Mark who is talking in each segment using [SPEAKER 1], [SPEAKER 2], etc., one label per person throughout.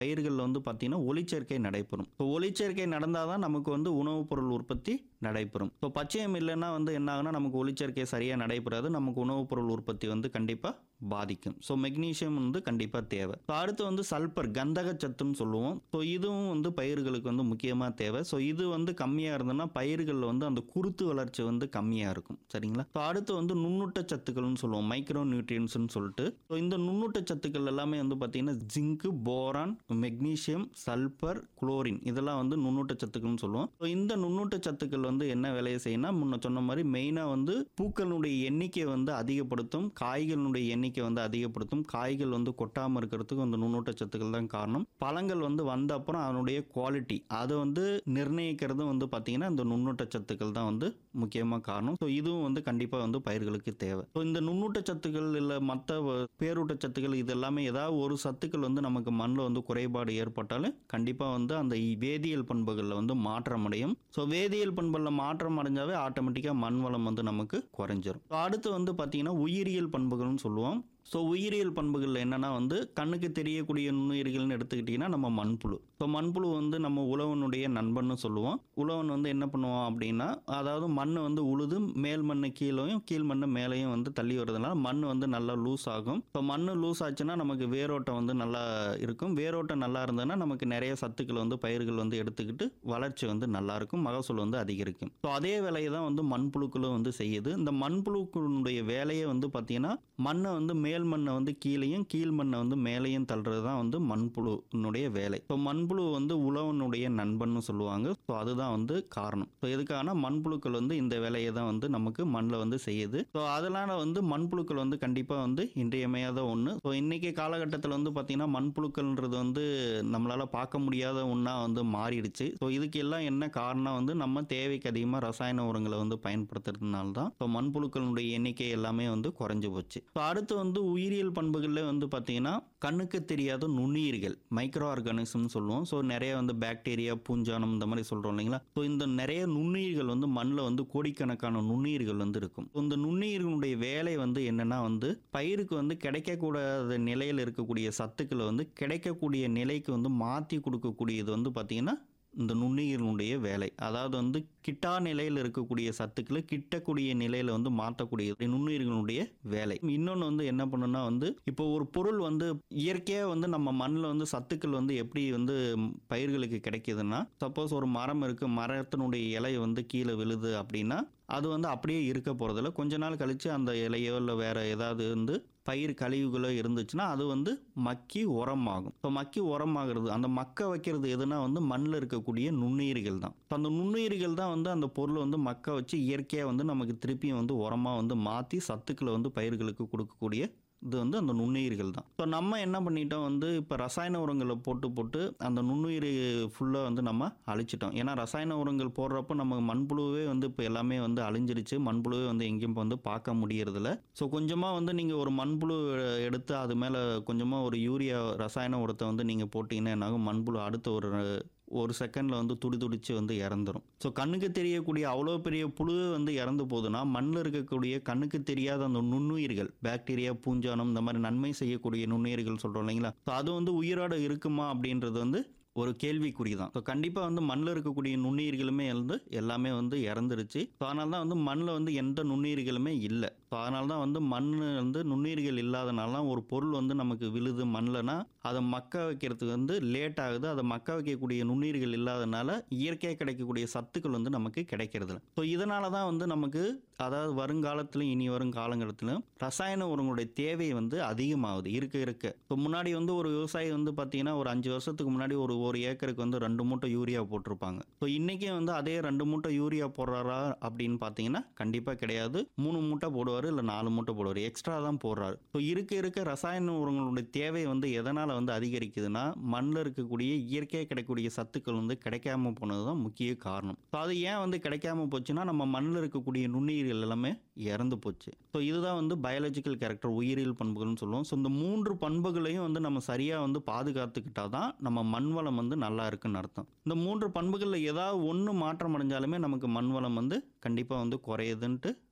[SPEAKER 1] பயிர்களில் வந்து பார்த்தீங்கன்னா ஒளிச்சேர்க்கை நடைபெறும் ஸோ ஒளிச்சேர்க்கை நடந்தால் தான் நமக்கு வந்து உணவுப் பொருள் உற்பத்தி நடைபெறும் ஸோ பச்சையம் இல்லைன்னா வந்து என்ன ஆகுனா நமக்கு ஒளிச்சேர்க்கை சரியாக நடைபெறாது நமக்கு உணவுப் பொருள் உற்பத்தி வந்து கண்டிப்பாக பாதிக்கும் ஸோ மெக்னீஷியம் வந்து கண்டிப்பாக தேவை ஸோ அடுத்து வந்து சல்பர் கந்தக சத்துன்னு சொல்லுவோம் ஸோ இதுவும் வந்து பயிர்களுக்கு வந்து முக்கியமாக தேவை ஸோ இது வந்து கம்மியாக இருந்ததுன்னா பயிர்களில் வந்து அந்த குருத்து வளர்ச்சி வந்து கம்மியாக இருக்கும் சரிங்களா ஸோ அடுத்து வந்து நுண்ணூட்ட சத்துக்கள்னு சொல்லுவோம் மைக்ரோ நியூட்ரியன்ஸ்னு சொல்லிட்டு ஸோ இந்த நுண்ணூட்ட சத்துக்கள் எல்லாமே வந்து பார்த்தீங்கன்னா zinc boron magnesium sulphur chlorine இதெல்லாம் வந்து நுண்ணூட்ட சத்துக்கள்னு சொல்லுவோம் ஸோ இந்த நுண்ணூட்ட சத்துக்கள் வந்து என்ன வேலையை செய்யணும்னா முன்ன சொன்ன மாதிரி மெயினாக வந்து பூக்களுடைய எண்ணிக்கை வந்து அதிகப்படுத்தும் காய்களுடைய எண்ணிக்கை வந்து அதிகப்படுத்தும் காய்கள் வந்து கொட்டாமல் இருக்கிறதுக்கு அந்த நுண்ணூட்ட சத்துக்கள் தான் காரணம் பழங்கள் வந்து வந்த அப்புறம் அதனுடைய குவாலிட்டி அதை வந்து நிர்ணயிக்கிறதும் வந்து பார்த்தீங்கன்னா இந்த நுண்ணூட்ட சத்துக்கள் தான் வந்து முக்கியமாக காரணம் ஸோ இதுவும் வந்து கண்டிப்பாக வந்து பயிர்களுக்கு தேவை ஸோ இந்த நுண்ணூட்ட சத்துக்கள் இல்லை மற்ற பேரூட்ட சத்துக்கள் இது எல்லாமே ஏதாவது ஒரு சத்துக்கள் வந்து நமக்கு மண்ணில் வந்து குறைபாடு ஏற்பட்டாலும் கண்டிப்பாக வந்து அந்த வேதியியல் பண்புகளில் வந்து மாற்றம் அடையும் ஸோ வேதியியல் பண்புகளில் மாற்றம் அடைஞ்சாவே ஆட்டோமேட்டிக்காக மண் வளம் வந்து நமக்கு குறைஞ்சிரும் ஸோ அடுத்து வந்து பார்த்தீங்கன்னா உயிரியல் பண்புகள்னு சொல்லுவோம் ஸோ உயிரியல் பண்புகளில் என்னென்னா வந்து கண்ணுக்கு தெரியக்கூடிய நுண்ணுயிர்கள்னு எடுத்துக்கிட்டிங்கன்னா நம்ம மண்புழு ஸோ மண்புழு வந்து நம்ம உழவனுடைய நண்பன்னு சொல்லுவோம் உழவன் வந்து என்ன பண்ணுவான் அப்படின்னா அதாவது மண் வந்து உழுது மேல் மண்ணு கீழேயும் கீழ் மண்ணு மேலேயும் வந்து தள்ளி வருதுனால மண் வந்து நல்லா லூஸ் ஆகும் ஸோ மண் லூஸ் ஆச்சுன்னா நமக்கு வேரோட்டம் வந்து நல்லா இருக்கும் வேரோட்டம் நல்லா இருந்ததுன்னா நமக்கு நிறைய சத்துக்கள் வந்து பயிர்கள் வந்து எடுத்துக்கிட்டு வளர்ச்சி வந்து நல்லா இருக்கும் மகசூல் வந்து அதிகரிக்கும் ஸோ அதே வேலையை தான் வந்து மண்புழுக்களும் வந்து செய்யுது இந்த மண்புழுக்களுடைய வேலையை வந்து பார்த்தீங்கன்னா மண்ணை வந்து மேல் மண்ணை வந்து கீழேயும் கீழ் மண்ணை வந்து மேலேயும் தள்ளுறது தான் வந்து மண்புழுனுடைய வேலை ஸோ மண்புழு வந்து உழவனுடைய நண்பன்னு சொல்லுவாங்க ஸோ அதுதான் வந்து காரணம் ஸோ எதுக்கான மண்புழுக்கள் வந்து இந்த வேலையை தான் வந்து நமக்கு மண்ணில் வந்து செய்யுது ஸோ அதனால வந்து மண்புழுக்கள் வந்து கண்டிப்பாக வந்து இன்றியமையாத ஒன்று ஸோ இன்னைக்கு காலகட்டத்தில் வந்து பார்த்தீங்கன்னா மண்புழுக்கள்ன்றது வந்து நம்மளால் பார்க்க முடியாத ஒன்றா வந்து மாறிடுச்சு ஸோ இதுக்கு எல்லாம் என்ன காரணம் வந்து நம்ம தேவைக்கு அதிகமாக ரசாயன உரங்களை வந்து பயன்படுத்துறதுனால தான் ஸோ மண்புழுக்களுடைய எண்ணிக்கை எல்லாமே வந்து குறைஞ்சு போச்சு ஸோ அடுத்து வந்து உயிரியல் பண்புகளில் வந்து பார்த்தீங்கன்னா கண்ணுக்கு தெரியாத நுண்ணுயிர்கள் மைக்ரோ ஆர்கானிசம்னு சொல்லுவோம் ஸோ நிறைய வந்து பாக்டீரியா பூஞ்சானம் இந்த மாதிரி சொல்கிறோம் இல்லைங்களா ஸோ இந்த நிறைய நுண்ணுயிர்கள் வந்து மண்ணில் வந்து கோடிக்கணக்கான நுண்ணுயிர்கள் வந்து இருக்கும் இந்த நுண்ணுயிர்களுடைய வேலை வந்து என்னன்னா வந்து பயிருக்கு வந்து கிடைக்கக்கூடாத நிலையில் இருக்கக்கூடிய சத்துக்களை வந்து கிடைக்கக்கூடிய நிலைக்கு வந்து மாற்றி கொடுக்கக்கூடியது வந்து பார்த்தீங்கன்னா இந்த நுண்ணுயிரினுடைய வேலை அதாவது வந்து கிட்டா நிலையில் இருக்கக்கூடிய சத்துக்களை கிட்டக்கூடிய நிலையில் வந்து மாற்றக்கூடிய நுண்ணுயிர்களுடைய வேலை இன்னொன்று வந்து என்ன பண்ணுன்னா வந்து இப்போ ஒரு பொருள் வந்து இயற்கையாக வந்து நம்ம மண்ணில் வந்து சத்துக்கள் வந்து எப்படி வந்து பயிர்களுக்கு கிடைக்குதுன்னா சப்போஸ் ஒரு மரம் இருக்குது மரத்தினுடைய இலை வந்து கீழே விழுது அப்படின்னா அது வந்து அப்படியே இருக்க போகிறதில்ல கொஞ்ச நாள் கழித்து அந்த இலையோ இல்லை வேறு ஏதாவது வந்து பயிர் கழிவுகளோ இருந்துச்சுன்னா அது வந்து மக்கி உரமாகும் ஸோ மக்கி உரமாகிறது அந்த மக்க வைக்கிறது எதுனா வந்து மண்ணில் இருக்கக்கூடிய நுண்ணுயிர்கள் தான் ஸோ அந்த நுண்ணுயிர்கள் தான் வந்து அந்த பொருளை வந்து மக்க வச்சு இயற்கையாக வந்து நமக்கு திருப்பியும் வந்து உரமாக வந்து மாற்றி சத்துக்களை வந்து பயிர்களுக்கு கொடுக்கக்கூடிய இது வந்து அந்த நுண்ணுயிர்கள் தான் ஸோ நம்ம என்ன பண்ணிட்டோம் வந்து இப்போ ரசாயன உரங்களை போட்டு போட்டு அந்த நுண்ணுயிர் ஃபுல்லாக வந்து நம்ம அழிச்சிட்டோம் ஏன்னா ரசாயன உரங்கள் போடுறப்போ நம்ம மண்புழுவே வந்து இப்போ எல்லாமே வந்து அழிஞ்சிருச்சு மண்புழுவே வந்து எங்கேயும் இப்போ வந்து பார்க்க முடியறதில்ல ஸோ கொஞ்சமாக வந்து நீங்கள் ஒரு மண்புழு எடுத்து அது மேலே கொஞ்சமாக ஒரு யூரியா ரசாயன உரத்தை வந்து நீங்கள் போட்டிங்கன்னா என்னாகும் மண்புழு அடுத்த ஒரு ஒரு செகண்டில் வந்து துடி துடிச்சு வந்து இறந்துரும் ஸோ கண்ணுக்கு தெரியக்கூடிய அவ்வளோ பெரிய புழு வந்து இறந்து போகுதுன்னா மண்ணில் இருக்கக்கூடிய கண்ணுக்கு தெரியாத அந்த நுண்ணுயிர்கள் பாக்டீரியா பூஞ்சானம் இந்த மாதிரி நன்மை செய்யக்கூடிய நுண்ணுயிர்கள் சொல்கிறோம் இல்லைங்களா ஸோ அது வந்து உயிரோட இருக்குமா அப்படின்றது வந்து ஒரு கேள்விக்குறி தான் ஸோ கண்டிப்பாக வந்து மண்ணில் இருக்கக்கூடிய நுண்ணுயிர்களுமே வந்து எல்லாமே வந்து இறந்துருச்சு ஸோ அதனால தான் வந்து மண்ணில் வந்து எந்த நுண்ணுயிர்களுமே இல்லை ஸோ அதனால தான் வந்து மண் வந்து நுண்ணுயிர்கள் இல்லாதனால தான் ஒரு பொருள் வந்து நமக்கு விழுது மண்ணில்னா அதை மக்க வைக்கிறதுக்கு வந்து லேட் ஆகுது அதை மக்க வைக்கக்கூடிய நுண்ணுயிர்கள் இல்லாதனால இயற்கையாக கிடைக்கக்கூடிய சத்துக்கள் வந்து நமக்கு கிடைக்கிறது இல்லை ஸோ இதனால தான் வந்து நமக்கு அதாவது வருங்காலத்திலும் இனி வரும் காலங்கலத்திலும் ரசாயன உரங்களுடைய தேவை வந்து அதிகமாகுது இருக்க இருக்க இப்போ முன்னாடி வந்து ஒரு விவசாயி வந்து பார்த்தீங்கன்னா ஒரு அஞ்சு வருஷத்துக்கு முன்னாடி ஒரு ஒரு ஏக்கருக்கு வந்து ரெண்டு மூட்டை யூரியா போட்டிருப்பாங்க ஸோ இன்றைக்கே வந்து அதே ரெண்டு மூட்டை யூரியா போடுறாரா அப்படின்னு பார்த்தீங்கன்னா கண்டிப்பாக கிடையாது மூணு மூட்டை போடுவார் இல்லை நாலு மூட்டை போடுவார் எக்ஸ்ட்ரா தான் போடுறாரு ஸோ இருக்க இருக்க ரசாயன உரங்களுடைய தேவை வந்து எதனால் வந்து அதிகரிக்குதுன்னா மண்ணில் இருக்கக்கூடிய இயற்கையாக கிடைக்கக்கூடிய சத்துக்கள் வந்து கிடைக்காம போனது தான் முக்கிய காரணம் ஸோ அது ஏன் வந்து கிடைக்காம போச்சுன்னா நம்ம மண்ணில் இருக்கக்கூடிய நுண்ணுயிர்கள் எல்லாமே இறந்து போச்சு ஸோ இதுதான் வந்து பயாலஜிக்கல் கேரக்டர் உயிரியல் பண்புகள்னு சொல்லுவோம் ஸோ இந்த மூன்று பண்புகளையும் வந்து நம்ம சரியாக வந்து பாதுகாத்துக்கிட்டா தான் நம்ம மண் வளம் வந்து நல்லா இருக்குன்னு அர்த்தம் இந்த மூன்று பண்புகளில் ஏதாவது ஒன்று மாற்றம் அடைஞ்சாலுமே நமக்கு மண் வளம் வந்து கண்டிப்பாக வந்து குறையுதுன்ட்டு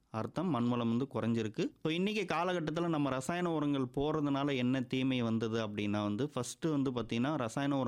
[SPEAKER 1] அர்த்தம் மண் வளம் வந்து குறைஞ்சிருக்கு ஸோ இன்றைக்கி காலகட்டத்தில் நம்ம ரசாயன உரங்கள் போடுறதுனால என்ன தீமை வந்தது அப்படின்னா வந்து ஃபஸ்ட்டு வந்து பார்த்திங்கன்னா ரசாயன உரம்